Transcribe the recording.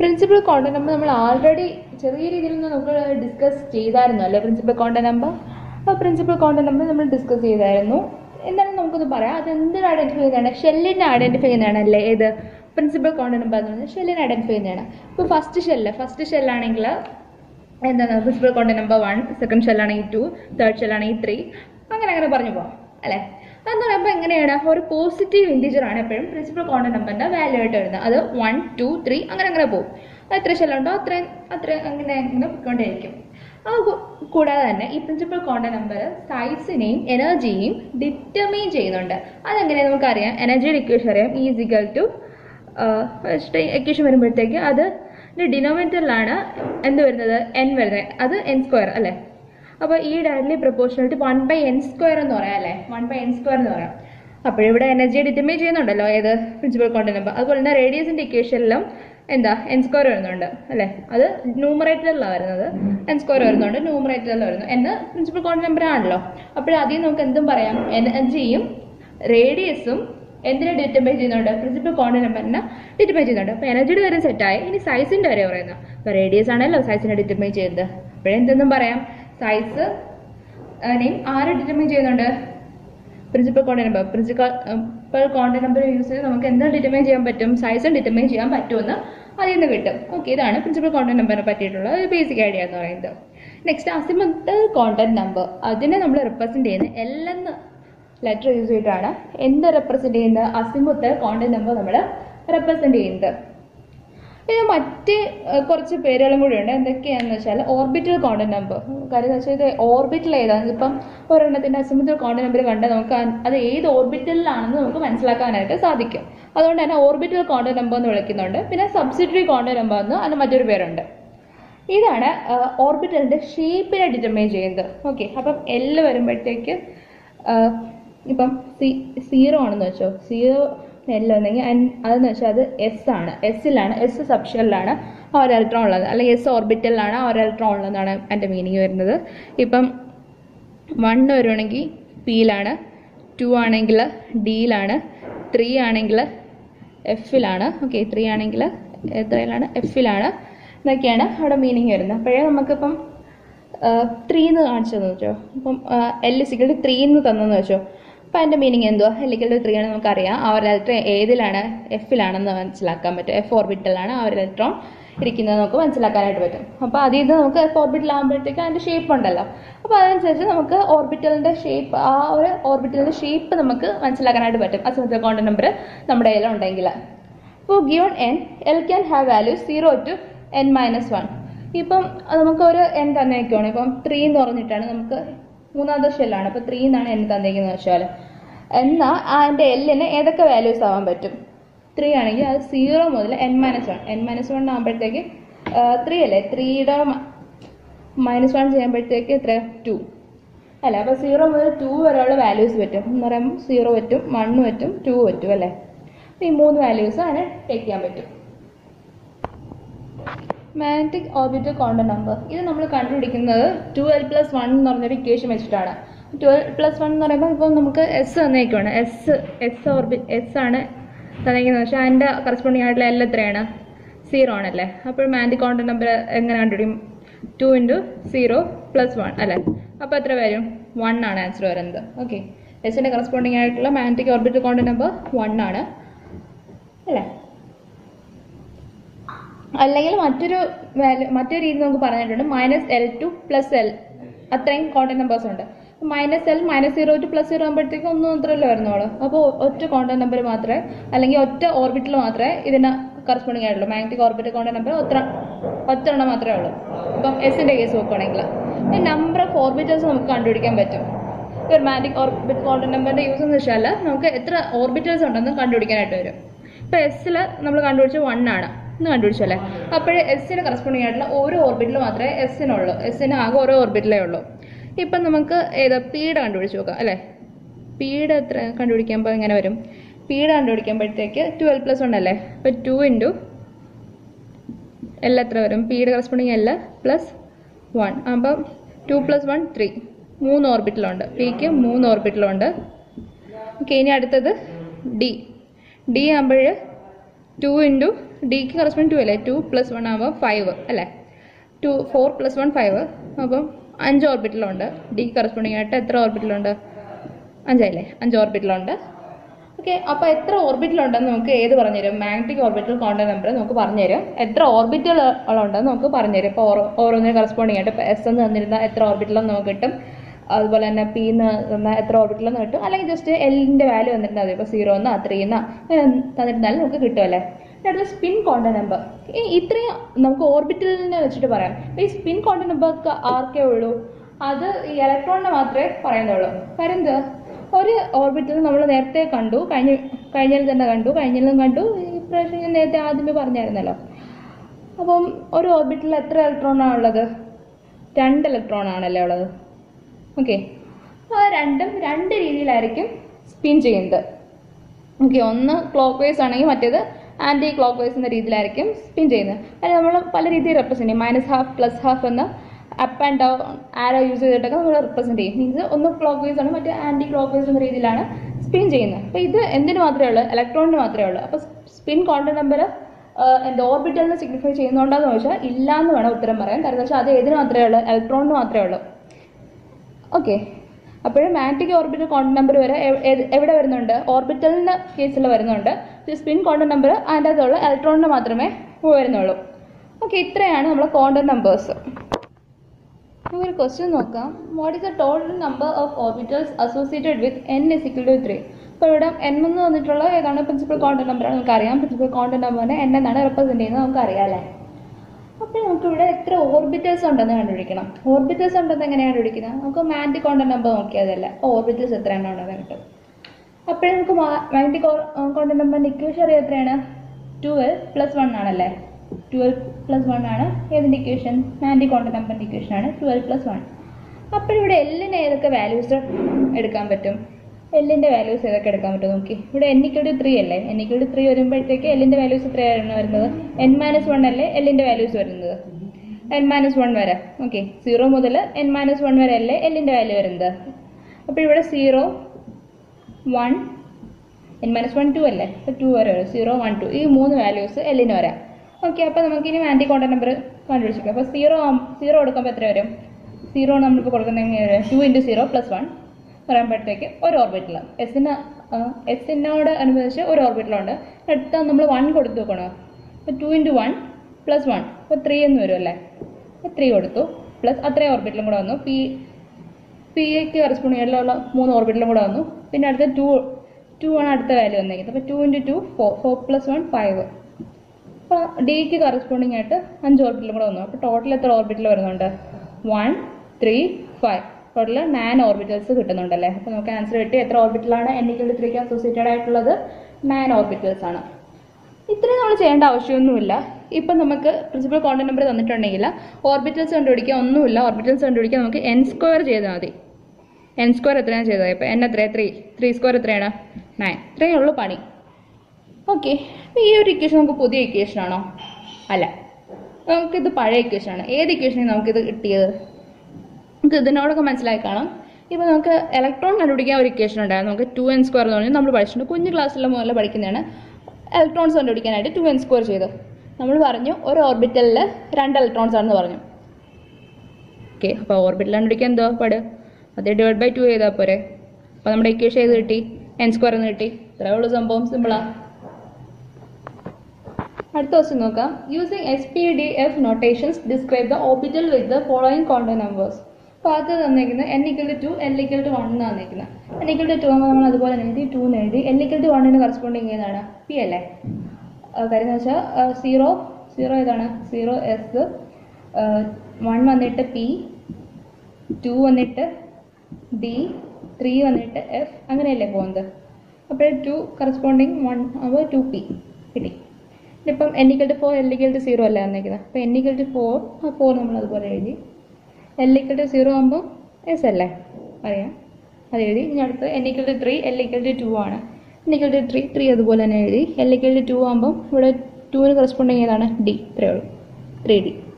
principal quantum number നമ്മൾ already ചെറിയ രീതിയിൽ ഒന്ന് നമുക്ക് ഡിസ്കസ് ചെയ്തായിരുന്നു അല്ലേ പ്രിൻസിപ്പൽ കോണ്ടന്റ് നമ്പർ അപ്പോൾ പ്രിൻസിപ്പൽ കോണ്ടന്റ് നമ്പർ നമ്മൾ ഡിസ്കസ് ചെയ്തായിരുന്നു എന്തായാലും നമുക്കൊന്ന് പറയാം അത് എന്തിനു ഐഡൻറ്റിഫൈ ചെയ്യുന്നതാണ് ഷെല്ലിനെ ഐഡൻറ്റിഫൈ ചെയ്യുന്നതാണ് അല്ലേ ഏത് പ്രിൻസിപ്പൽ കോണ്ടന്റ് നമ്പർ എന്ന് പറഞ്ഞാൽ ഷെല്ലിനെ ഐഡൻറ്റിഫൈ ചെയ്യുന്നതാണ് ഇപ്പോൾ ഫസ്റ്റ് ഷെല്ല് ഫസ്റ്റ് ഷെല്ലാണെങ്കിൽ എന്താണ് principal quantum number one second ഷെല്ലാണെങ്കിൽ ടു തേർഡ് ഷെല്ലാണെങ്കിൽ ത്രീ അങ്ങനെ അങ്ങനെ പറഞ്ഞു പോകാം അല്ലേ അതെന്ന് പറയുമ്പോൾ എങ്ങനെയാണ് ഒരു പോസിറ്റീവ് ഇൻറ്റീജർ ആണ് എപ്പോഴും പ്രിൻസിപ്പൽ കോണ്ടന്റ് നമ്പറിന്റെ വാല്യൂ ആയിട്ട് വരുന്നത് അത് വൺ ടു ത്രീ അങ്ങനെ അങ്ങനെ പോകും അത് എത്ര ഷെല്ലുണ്ടോ അത്രയും അത്രയും അങ്ങനെ അങ്ങനെ പോയിക്കൊണ്ടേയിരിക്കും അത് കൂ- കൂടാതെ തന്നെ ഈ പ്രിൻസിപ്പൽ കോണ്ടന്റ് നമ്പർ സൈസിനെയും എനർജിയെയും ഡിറ്റർമൈൻ ചെയ്യുന്നുണ്ട് അതെങ്ങനെയാണ് നമുക്കറിയാം എനർജിയുടെ ഇക്വേഷൻ അറിയാം ഈസിക്കൽ ടു എക്വേഷൻ വരുമ്പോഴത്തേക്ക് അത് ഡിനോമിനേറ്ററിലാണ് എന്ത് വരുന്നത് എൻ വരുന്നത് അത് എൻ സ്ക്വയർ അല്ലേ അപ്പോൾ ഈ directly proportional one by n square എന്ന് പറയാം അല്ലേ വൺ ബൈ എൻ സ്ക്വയർ എന്ന് പറയാം അപ്പോൾ ഇവിടെ എനർജി ഡിറ്റർമൈൻ ചെയ്യുന്നുണ്ടല്ലോ ഏത് പ്രിൻസിപ്പൽ കോണ്ടന്റ് നമ്പർ അതുപോലെ തന്നെ റേഡിയസിന്റെ ഇക്വേഷനിലും എന്താ എൻ സ്ക്വയർ വരുന്നുണ്ട് അല്ലേ അത് ന്യൂമറേറ്ററിലാണ് വരുന്നത് എൻ സ്ക്വയർ വരുന്നുണ്ട് ന്യൂമറേറ്ററിൽ വരുന്നു എന്ന് പ്രിൻസിപ്പൽ കോണ്ടന്റ് നമ്പർ ആണല്ലോ അപ്പോൾ അതിൽ നമുക്ക് എന്തും പറയാം എനർജിയും റേഡിയസും എന്തിനെ ഡിറ്റർമൈൻ ചെയ്യുന്നുണ്ട് പ്രിൻസിപ്പൽ കോണ്ടന്റ് നമ്പറിനെ ഡിറ്റർമൈൻ ചെയ്യുന്നുണ്ട് അപ്പോൾ എനർജിയുടെ കാര്യം സെറ്റായി ഇനി സൈസിന്റെ കാര്യം പറയുന്നത് അപ്പോൾ റേഡിയസ് ആണല്ലോ സൈസിനെ ഡിറ്റർമൈൻ ചെയ്യുന്നത് അപ്പോഴെന്തെന്നും പറയാം സൈസ് നെയും ആര് ഡിറ്റർമൈൻ ചെയ്യുന്നുണ്ട് principal quantum number principal quantum number use ചെയ്ത് നമുക്ക് എന്താ ഡിറ്റർമൈൻ ചെയ്യാൻ പറ്റും സൈസും ഡിറ്റർമൈൻ ചെയ്യാൻ പറ്റുമെന്ന് അതിൽ നിന്ന് കിട്ടും ഓക്കെ ഇതാണ് പ്രിൻസിപ്പൽ കോണ്ടന്റ് നമ്പറിനെ പറ്റിയിട്ടുള്ള ഒരു ബേസിക് ഐഡിയ എന്ന് പറയുന്നത് നെക്സ്റ്റ് അസിമത്തൽ കോണ്ടന്റ് നമ്പർ അതിനെ നമ്മൾ റെപ്രസെന്റ് ചെയ്യുന്നത് എൽ എന്ന് ലെറ്റർ യൂസ് ചെയ്തിട്ടാണ് എന്ത് റെപ്രസെന്റ് ചെയ്യുന്നത് അസിമുത്തൽ കോണ്ടന്റ് നമ്പർ നമ്മൾ റെപ്രസെന്റ് ചെയ്യുന്നത് പിന്നെ മറ്റ് ഏഹ്, കുറച്ച് പേരുകളും കൂടി ഉണ്ട് എന്തൊക്കെയാണെന്ന് വെച്ചാൽ ഓർബിറ്റൽ കോണ്ടന്റ് നമ്പർ കാര്യം എന്ന് വെച്ചാൽ ഇത് ഓർബിറ്റൽ ഏതാണ് ഇപ്പം ഒരെണ്ണത്തിന്റെ അസിമുത്തൽ കോണ്ടന്റ് നമ്പർ കണ്ടാൽ നമുക്ക് ആ- അത് ഏത് ഓർബിറ്റലിലാണെന്ന് നമുക്ക് മനസ്സിലാക്കാനായിട്ട് സാധിക്കും അതുകൊണ്ട് തന്നെ ഓർബിറ്റൽ കോണ്ടന്റ് നമ്പർ എന്ന് വിളിക്കുന്നുണ്ട് പിന്നെ സബ്സിഡറി കോണ്ടന്റ് നമ്പർ എന്ന് അതിന് മറ്റൊരു പേരുണ്ട് ഇതാണ് ഓർബിറ്റലിന്റെ ഷേപ്പിനെ ഡിറ്റർമൈൻ ചെയ്യുന്നത് ഓക്കെ അപ്പം എല്ല് വരുമ്പോഴത്തേക്ക് ആഹ്, ഇപ്പം സി സീറോ ആണെന്ന് വെച്ചോ സീറോ എല്ല് വന്നെങ്കിൽ അതെന്ന് വെച്ചാൽ അത് എസ് ആണ് എസ്സിലാണ് എസ് സബ്ഷനിലാണ് ആ ഒരു ഇലക്ട്രോൺ ഉള്ളത് അല്ലെങ്കിൽ എസ് ഓർബിറ്റലിലാണ് ആ ഒരു ഇലക്ട്രോൺ ഉള്ളതെന്നാണ് എൻ്റെ മീനിങ് വരുന്നത് ഇപ്പം വൺ വരുവാണെങ്കിൽ പിയിലാണ് ടു ആണെങ്കിൽ ഡിയിലാണ് ത്രീ ആണെങ്കിൽ എഫിലാണ് ഓക്കെ ത്രീ ആണെങ്കിൽ എത്രയിലാണ് എഫിലാണ് എന്നൊക്കെയാണ് അവിടെ മീനിങ് വരുന്നത് അപ്പോഴേ നമുക്കിപ്പം ത്രീ എന്ന് കാണിച്ചതെന്ന് വെച്ചോ ഇപ്പം എൽ സിക്കൽ ത്രീ എന്ന് തന്നെന്ന് വെച്ചോ അപ്പം അതിൻ്റെ മീനിങ് എന്തുവാ എല്ലിക്കൽ ത്രീ ആണ് നമുക്കറിയാം ആ ഒരു ഇലക്ട്രോൺ ഏതിലാണ് എഫിലാണെന്ന് മനസ്സിലാക്കാൻ പറ്റും എഫ് ഓർബിറ്റലാണ് ആ ഒരു ഇലക്ട്രോൺ ഇരിക്കുന്നത് നമുക്ക് മനസ്സിലാക്കാനായിട്ട് പറ്റും അപ്പോൾ അതിൽ നിന്ന് നമുക്ക് എഫ് ഓർബിറ്റൽ ആകുമ്പോഴത്തേക്ക് അതിൻ്റെ ഷേപ്പ് ഉണ്ടല്ലോ അപ്പോൾ അതനുസരിച്ച് നമുക്ക് ഓർബിറ്റലിൻ്റെ ഷേപ്പ് ആ ഒരു ഓർബിറ്റലിൻ്റെ ഷേപ്പ് നമുക്ക് മനസ്സിലാക്കാനായിട്ട് പറ്റും അസിമത്തൽ കോണ്ടന്റ് നമ്പർ നമ്മുടെ കയ്യിൽ ഉണ്ടെങ്കിൽ ഇപ്പോൾ given n l can have value zero to n minus one ഇപ്പം അത് നമുക്ക് ഒരു എൻ തന്നേക്കുവാണ് ഇപ്പം ത്രീ എന്ന് പറഞ്ഞിട്ടാണ് നമുക്ക് മൂന്നാമത്തെ ഷെല്ലാണ് അപ്പോൾ ത്രീ എന്നാണ് എൻ തന്നേക്കുന്നത് വെച്ചാൽ എന്നാൽ അതിൻ്റെ എല്ലിന് ഏതൊക്കെ വാല്യൂസ് ആവാൻ പറ്റും ത്രീ ആണെങ്കിൽ അത് സീറോ മുതൽ n minus one n minus one ആകുമ്പോഴത്തേക്ക് ത്രീ അല്ലേ ത്രീയുടെ മൈനസ് വൺ ചെയ്യുമ്പോഴത്തേക്ക് എത്ര ടു അല്ല അപ്പോൾ സീറോ മുതൽ ടു വരെയുള്ള വാല്യൂസ് പറ്റും എന്ന് പറയുമ്പോൾ സീറോ പറ്റും വൺ പറ്റും ടു പറ്റും അല്ലേ അപ്പോൾ ഈ മൂന്ന് വാല്യൂസ് അതിന് ടേക്ക് ചെയ്യാൻ പറ്റും മാഗ്നറ്റിക് ഓർബിറ്റൽ കോണ്ടന്റ് നമ്പർ ഇത് നമ്മൾ കണ്ടുപിടിക്കുന്നത് ടു എൽ പ്ലസ് വൺ എന്ന് പറഞ്ഞൊരു ഇക്വേഷൻ വെച്ചിട്ടാണ് ട്വൽവ് പ്ലസ് വൺ എന്ന് പറയുമ്പോൾ ഇപ്പോൾ നമുക്ക് എസ് തന്നേക്കുവാണ് എസ് എസ് ഓർബി എസ് ആണ് തന്നേക്കുന്നത് പക്ഷേ അതിൻ്റെ കറസ്പോണ്ടിങ് ആയിട്ടുള്ള എൽ എത്രയാണ് സീറോ ആണല്ലേ അപ്പോൾ മാഗ്നറ്റിക് കോണ്ടന്റ് നമ്പർ എങ്ങനെ കണ്ടുപിടിക്കും two into zero plus one അല്ലേ അപ്പോൾ എത്ര വരും വൺ ആണ് ആൻസർ വരുന്നത് ഓക്കെ എസിൻ്റെ കറസ്പോണ്ടിങ് ആയിട്ടുള്ള magnetic orbital quantum number one ആണ് അല്ലേ അല്ലെങ്കിൽ മറ്റൊരു വാല്യൂ മറ്റൊരു രീതി നമുക്ക് പറഞ്ഞിട്ടുണ്ട് minus l to plus l അത്രയും കോണ്ടന്റ് നമ്പേഴ്സ് ഉണ്ട് minus l minus zero to plus zero ആകുമ്പോഴത്തേക്കും ഒന്നും അത്രയല്ലേ വരുന്നുള്ളൂ അപ്പോൾ ഒറ്റ കോണ്ടന്റ് നമ്പർ മാത്രമേ അല്ലെങ്കിൽ ഒറ്റ ഓർബിറ്റിൽ മാത്രമേ ഇതിന് കറസ്പോണ്ടിങ് ആയിട്ടുള്ളൂ മാഗ്നറ്റിക് ഓർബിറ്റ് കോണ്ടന്റ് നമ്പർ ഒത്ര ഒറ്റ എണ്ണം മാത്രമേ ഉള്ളൂ ഇപ്പം എസിൻ്റെ കേസ് നോക്കുകയാണെങ്കിൽ നമ്പർ ഓഫ് ഓർബിറ്റേഴ്സ് നമുക്ക് കണ്ടുപിടിക്കാൻ പറ്റും ഒരു മാഗ്നറ്റിക് ഓർബിറ്റ് കോണ്ടന്റ് നമ്പറിന്റെ യൂസ് എന്ന് വെച്ചാൽ നമുക്ക് എത്ര ഓർബിറ്റേഴ്സ് ഉണ്ടെന്ന് കണ്ടുപിടിക്കാനായിട്ട് വരും ഇപ്പൊ എസ്സിൽ നമ്മൾ കണ്ടുപിടിച്ച വൺ ആണ് എന്ന് കണ്ടുപിടിച്ചു അല്ലേ അപ്പോഴേ എസ്സിന് കറസ്പോണ്ടിങ് ആയിട്ടുള്ള ഓരോ ഓർബിറ്റിൽ മാത്രമേ എസ്സിനുള്ളൂ എസ്സിന് ആകെ ഓരോ ഓർബിറ്റിലേ ഉള്ളൂ ഇപ്പം നമുക്ക് ഏതാ പീഡ് കണ്ടുപിടിച്ച് നോക്കാം അല്ലേ പീഡ് എത്ര കണ്ടുപിടിക്കുമ്പോൾ എങ്ങനെ വരും പീഡ് കണ്ടുപിടിക്കുമ്പോഴത്തേക്ക് ട്വൽവ് പ്ലസ് വൺ അല്ലേ അപ്പോൾ ടു ഇൻറ്റു എൽ എത്ര വരും പീഡ് കറസ്പോണ്ടിങ് എൽ പ്ലസ് വൺ അപ്പം ടു പ്ലസ് വൺ ത്രീ മൂന്ന് ഓർബിറ്റിലുണ്ട് പിക്ക് മൂന്ന് ഓർബിറ്റിലുണ്ട് ഓക്കെ ഇനി അടുത്തത് ഡി ഡി ആകുമ്പോൾ ടു ഇൻറ്റു ഡിക്ക് കറസ്പോണ്ട് ടു അല്ലേ ടു പ്ലസ് വൺ ആകുമ്പോൾ ഫൈവ് അല്ലേ two four plus one five അപ്പം അഞ്ച് ഓർബിറ്റലുണ്ട് ഡിക്ക് കറസ്പോണ്ടിങ് ആയിട്ട് എത്ര ഓർബിറ്റലുണ്ട് അഞ്ചായില്ലേ അഞ്ച് ഓർബിറ്റലുണ്ട് ഓക്കെ അപ്പോൾ എത്ര ഓർബിറ്റലുണ്ടെന്ന് നമുക്ക് ഏത് പറഞ്ഞുതരും മാഗ്നറ്റിക് ഓർബിറ്റൽ കോണ്ടന്റ് നമ്പർ നമുക്ക് പറഞ്ഞുതരും എത്ര ഓർബിറ്റലുണ്ടെന്ന് നമുക്ക് പറഞ്ഞുതരും ഇപ്പോൾ ഓരോ ഓരോന്നിനും കറസ്പോണ്ടിങ് ആയിട്ട് ഇപ്പോൾ എസ് എന്ന് തന്നിരുന്ന എത്ര ഓർബിറ്റലെന്ന് നമുക്ക് കിട്ടും അതുപോലെ തന്നെ പി എന്ന് തന്ന എത്ര ഓർബിറ്റലെന്ന് കിട്ടും അല്ലെങ്കിൽ ജസ്റ്റ് എല്ലിൻ്റെ വാല്യൂ വന്നിരുന്നാൽ മതി ഇപ്പോൾ സീറോ എന്നാ ത്രീ എന്നാ അങ്ങനെ തന്നിരുന്നാലും നമുക്ക് കിട്ടുമല്ലേ അടുത്ത സ്പിൻ കോണ്ടന്റ് നമ്പർ ഈ ഇത്രയും നമുക്ക് ഓർബിറ്റലിനെ വെച്ചിട്ട് പറയാം ഈ സ്പിൻ കോണ്ടന്റ് നമ്പർ ആർക്കേ ഉള്ളൂ അത് ഈ ഇലക്ട്രോണിനെ മാത്രമേ പറയുന്നുള്ളൂ കാര്യം എന്താ ഒരു ഓർബിറ്റൽ നമ്മൾ നേരത്തെ കണ്ടു കഴിഞ്ഞ കഴിഞ്ഞതിൽ തന്നെ കണ്ടു കഴിഞ്ഞതിലും കണ്ടു ഈ പ്രാവശ്യം ഞാൻ നേരത്തെ ആദ്യമേ പറഞ്ഞായിരുന്നല്ലോ അപ്പം ഒരു ഓർബിറ്റലിൽ എത്ര ഇലക്ട്രോണാണ് ഉള്ളത് രണ്ട് ഇലക്ട്രോൺ ആണല്ലേ ഉള്ളത് ഓക്കെ ആ രണ്ടും രണ്ട് രീതിയിലായിരിക്കും സ്പിൻ ചെയ്യുന്നത് ഓക്കെ ഒന്ന് ക്ലോക്ക് വൈസ് ആണെങ്കിൽ മറ്റേത് ആൻറ്റി ക്ലോക്ക് വൈസ് എന്ന രീതിയിലായിരിക്കും സ്പിൻ ചെയ്യുന്നത് അത് നമ്മൾ പല രീതിയിൽ റെപ്രസെൻറ്റ് ചെയ്യും മൈനസ് ഹാഫ് പ്ലസ് ഹാഫ് എന്ന up and down arrow use ചെയ്തിട്ടൊക്കെ നമ്മൾ റെപ്രസെൻറ്റ് ചെയ്യും മീൻസ് ഒന്ന് ക്ലോക്ക് വൈസ് ആണ് മറ്റേ ആൻറ്റി ക്ലോക്ക് വൈസ് എന്ന രീതിയിലാണ് സ്പിൻ ചെയ്യുന്നത് അപ്പോൾ ഇത് എന്തിന് മാത്രമേ ഉള്ളൂ ഇലക്ട്രോണിന് മാത്രമേ ഉള്ളൂ അപ്പോൾ സ്പിൻ കോണ്ടന്റ് നമ്പർ എൻ്റെ ഓർബിറ്റലിനെ സിഗ്നിഫൈ ചെയ്യുന്നുണ്ടോയെന്ന് ചോദിച്ചാൽ ഇല്ല എന്ന് വേണം ഉത്തരം പറയാൻ കാരണം വെച്ചാൽ അത് ഏതിന് മാത്രമേ ഉള്ളൂ ഇലക്ട്രോണിന് മാത്രമേ ഉള്ളൂ ഓക്കെ അപ്പോഴും മാഗ്നറ്റിക് ഓർബിറ്റൽ കോണ്ടന്റ് നമ്പർ വരെ എവ്- ഏത്- എവിടെ വരുന്നുണ്ട് ഓർബിറ്റലിന് കേസിൽ വരുന്നുണ്ട് സ്പിൻ കോണ്ടന്റ് നമ്പർ അതിൻ്റെ അകത്തുള്ള ഇലക്ട്രോണിന് മാത്രമേ വരുന്നുള്ളൂ ഓക്കെ ഇത്രയാണ് നമ്മളെ കോണ്ടന്റ് നമ്പേഴ്സ് നമുക്കൊരു ക്വസ്റ്റ്യൻ നോക്കാം what is the total number of orbitals associated with n is equal to three അപ്പോൾ ഇവിടെ എൻ എന്ന് വന്നിട്ടുള്ള ഏതാണ് പ്രിൻസിപ്പൽ കോണ്ടന്റ് നമ്പറാണ് നമുക്കറിയാം പ്രിൻസിപ്പൽ കോണ്ടന്റ് നമ്പറിനെ എൻ എന്നാണ് റെപ്രസെൻറ്റ് ചെയ്യുന്നത് നമുക്കറിയാം അല്ലേ അപ്പോൾ നമുക്ക് ഇവിടെ എത്ര ഓർബിറ്റൽസ് ഉണ്ടെന്ന് കണ്ടുപിടിക്കണം ഓർബിറ്റൽസ് ഉണ്ടെന്ന് എങ്ങനെയാണ് കണ്ടുപിടിക്കുന്നത് നമുക്ക് മാഗ്നറ്റിക് കോണ്ടന്റ് നമ്പർ നോക്കിയതല്ല ഓർബിറ്റൽസ് എത്ര എണ്ണം ഉണ്ടെന്ന് കിട്ടും അപ്പോഴും നമുക്ക് മാഗ്നറ്റിക് കോണ്ടന്റ് നമ്പറിൻ്റെ ഇക്വേഷൻ അറിയാം എത്രയാണ് ട്വൽവ് പ്ലസ് വൺ ആണല്ലേ ട്വൽവ് പ്ലസ് വൺ ആണ് ഏതിൻ്റെ ഇക്വേഷൻ മാഗ്നറ്റിക് കോണ്ടന്റ് നമ്പറിൻ്റെ ഇക്വേഷൻ ആണ് ട്വൽവ് പ്ലസ് വൺ അപ്പോൾ ഇവിടെ എല്ലിന് ഏതൊക്കെ വാല്യൂസ് എടുക്കാൻ പറ്റും എല്ലിൻ്റെ വാല്യൂസ് ഏതൊക്കെ എടുക്കാൻ പറ്റും നോക്കി ഇവിടെ എൻ ഇക്വൽ ത്രീ അല്ലേ എൻ ഇക്വൽ ത്രീ വരുമ്പോഴത്തേക്ക് എല്ലിൻ്റെ വാല്യൂസ് എത്രയാണ് വരുന്നത് എൻ മൈനസ് വൺ അല്ലേ എല്ലിൻ്റെ വാല്യൂസ് വരുന്നത് എൻ മൈനസ് വൺ വരെ ഓക്കെ സീറോ മുതൽ എൻ മൈനസ് വൺ വരെ അല്ലേ എല്ലിൻ്റെ വാല്യൂ വരുന്നത് അപ്പോൾ ഇവിടെ zero one n minus one two അല്ലേ അപ്പോൾ ടു വരെ വരും സീറോ വൺ ടു ഈ മൂന്ന് വാല്യൂസ് എല്ലിന് വരാം ഓക്കെ അപ്പോൾ നമുക്ക് ഇനി ആൻറ്റി കോണ്ടന്റ് നമ്പർ കണ്ടുപിടിച്ചിരിക്കാം അപ്പോൾ സീറോ സീറോ കൊടുക്കുമ്പോൾ എത്ര വരും സീറോ നമ്മളിപ്പോൾ കൊടുക്കുന്നത് എങ്ങനെ വരും two into zero plus one പറയുമ്പോഴത്തേക്ക് ഒരു ഓർബിറ്റിൽ എസിന് എസിനോട് അനുബന്ധിച്ച് ഒരു ഓർബിറ്റിലുണ്ട് അടുത്ത നമ്മൾ വൺ കൊടുത്തു നോക്കണം അപ്പോൾ two into one plus one അപ്പോൾ ത്രീ എന്ന് വരും അല്ലേ അപ്പോൾ ത്രീ കൊടുത്തു പ്ലസ് അത്രയും ഓർബിറ്റിലും കൂടെ വന്നു പി പി എക്ക് കറസ്പോണ്ടിങ്ങുള്ള മൂന്ന് ഓർബിറ്റിലും കൂടെ വന്നു പിന്നെ അടുത്ത ടു ടു ആണ് അടുത്ത വാല്യൂ വന്നേക്കുന്നത് അപ്പോൾ two into two four four plus one five അപ്പോൾ ഡിക്ക് കറസ്പോണ്ടിങ് ആയിട്ട് അഞ്ച് ഓർബിറ്റിലും കൂടെ വന്നു അപ്പോൾ ടോട്ടൽ എത്ര ഓർബിറ്റിൽ വരുന്നുണ്ട് one three five total nine orbitals കിട്ടുന്നുണ്ടല്ലേ അപ്പോൾ നമുക്ക് ആൻസർ കിട്ടി എത്ര ഓർബിറ്റലാണ് എൻ ഇക്വൽ ത്രീക്ക് അസോസിയേറ്റഡ് ആയിട്ടുള്ളത് നയൻ ഓർബിറ്റൽസ് ആണ് ഇത്രയും നമ്മൾ ചെയ്യേണ്ട ആവശ്യമൊന്നുമില്ല ഇപ്പം നമുക്ക് പ്രിൻസിപ്പൽ കോണ്ടന്റ് നമ്പർ തന്നിട്ടുണ്ടെങ്കിൽ ഓർബിറ്റൽസ് കണ്ടുപിടിക്കുക ഒന്നുമില്ല ഓർബിറ്റൽസ് കണ്ടുപിടിക്കാൻ നമുക്ക് എൻ സ്ക്വയർ ചെയ്താൽ മതി എൻ സ്ക്വയർ എത്രയാണ് ചെയ്തത് ഇപ്പം എൻ എത്രയാണ് ത്രീ ത്രീ സ്ക്വയർ എത്രയാണ് നയൻ ഇത്രയേ ഉള്ളൂ പണി ഓക്കെ ഈ ഒരു ഇക്വേഷൻ നമുക്ക് പുതിയ ഇക്വേഷൻ ആണോ അല്ല നമുക്കിത് പഴയ ഇക്വേഷൻ ആണ് ഏത് ഇക്വേഷനാണ് നമുക്കിത് കിട്ടിയത് നമുക്ക് ഇതിനോടൊക്കെ മനസ്സിലായി കാണാം ഇപ്പോൾ നമുക്ക് ഇലക്ട്രോൺ കണ്ടുപിടിക്കാൻ ഒരു ഇക്വേഷൻ ഉണ്ടായിരുന്നു നമുക്ക് ടു എൻ സ്ക്വയർ എന്ന് പറഞ്ഞാൽ നമ്മൾ പഠിച്ചിട്ടുണ്ട് കുഞ്ഞു ക്ലാസ്സിലെ മുതൽ പഠിക്കുന്നതാണ് ഇലക്ട്രോൺസ് കണ്ടുപിടിക്കാനായിട്ട് ടു എൻ സ്ക്വയർ ചെയ്തു നമ്മൾ പറഞ്ഞു ഒരു ഓർബിറ്റലിൽ രണ്ട് ഇലക്ട്രോൺസ് ആണെന്ന് പറഞ്ഞു ഓക്കെ അപ്പോൾ ഓർബിറ്റൽ കണ്ടുപിടിക്കാൻ എന്തോ പാട് അത് ഡിവൈഡ് ബൈ ടു ചെയ്താൽ പോരെ അപ്പോൾ നമ്മുടെ ഇക്വേഷൻ ചെയ്ത് കിട്ടി എൻ സ്ക്വയർ എന്ന് കിട്ടി ഇത്രയേ ഉള്ളൂ സംഭവം സിമ്പിളാ അടുത്ത ക്വസ്റ്റ്യൻ നോക്കാം using s p d f notations describe the orbital with the following quantum numbers അപ്പോൾ അത് തന്നിരിക്കുന്നത് n equal to two l equal to one എന്ന് തന്നിരിക്കുന്നത് എൻ ഇക്വൽ ടു ടു ആകുമ്പോൾ നമ്മൾ അതുപോലെ തന്നെ എഴുതി ടു എന്ന് എഴുതി എൽ ഇക്വൽ ടു വണ്ണിന് കറസ്പോണ്ടിങ് ഏതാണ് പി അല്ലേ ആ, കാര്യം എന്ന് വെച്ചാൽ സീറോ സീറോ ഏതാണ് സീറോ എസ് വൺ വന്നിട്ട് പി ടു വന്നിട്ട് ഡി ത്രീ വന്നിട്ട് എഫ് അങ്ങനെയല്ലേ പോകുന്നത് അപ്പോൾ ടു കറസ്പോണ്ടിങ് വൺ അപ്പോൾ ടു പി കിട്ടി ഇപ്പം n equal to four l equal to zero അല്ല വന്നേക്കുന്നത് അപ്പോൾ എന്നിക്കൽ ടു ഫോർ ആ ഫോർ നമ്മൾ അതുപോലെ എഴുതി എല്ലിക്കൽ ടു സീറോ ആകുമ്പോൾ എസ് അല്ലേ അറിയാം അത് എഴുതി ഇനി അടുത്ത് എന്നിക്കൽ to three l equal to two ആണ് എന്നിക്കൽ ടു ത്രീ ത്രീ അതുപോലെ തന്നെ എഴുതി എല്ലിക്കൽ ടു ടു ആകുമ്പോൾ ഇവിടെ ടുവിന് കറസ്പോണ്ടിങ് ഏതാണ് ഡി ഇത്രയേ ഉള്ളൂ ത്രീ ഡി